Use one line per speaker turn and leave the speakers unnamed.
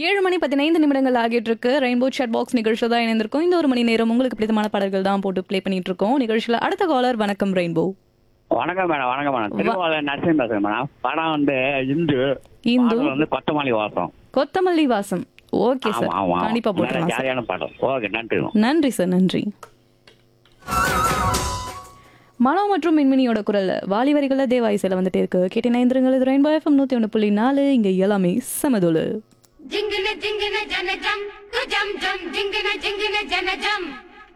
ஏழு மணி பதினைந்து நிமிடங்கள் ஆகிட்டு இருக்கு ரெயின்போ chat பாக்ஸ் நிகழ்ச்சியில் தான் இணைந்திருக்கும் இந்த ஒரு மணி நேரம் உங்களுக்கு பிடித்தமான பாடல்கள் தான் போட்டு ப்ளே பண்ணிட்டு இருக்கோம் நிகழ்ச்சியில் அடுத்த காலர் வணக்கம் ரெயின்போ
வணக்கம் மேடம் வணக்கம் மேடம் திருவாளர் நரசிம்ம பேசுறேன் மேடம் படம் வந்து இந்து
இந்து
பாடல் வந்து கொத்தமல்லி வாசம்
கொத்தமல்லி வாசம் ஓகே
ஆமா
சார்
ஆமா
கண்டிப்பா
நல்ல
போட்டுக்கலாம் சார்
ஜாலியான பாடம் ஓகே நன்றி
நன்றி சார் நன்றி மனோ மற்றும் மின்மினியோட குரல்ல வாலி வரிகள தேவாயிசையில் வந்துட்டே இருக்கு கேட்டி நைந்திரங்கள் இது ரெயின்போ எஃப்எம் நூற்றி ஒன்று புள்ளி நாலு இங்கே எல்லாமே சமதோலு
జింగిన జింగిన జనజం జం జం జింగిన జింగిన జనజం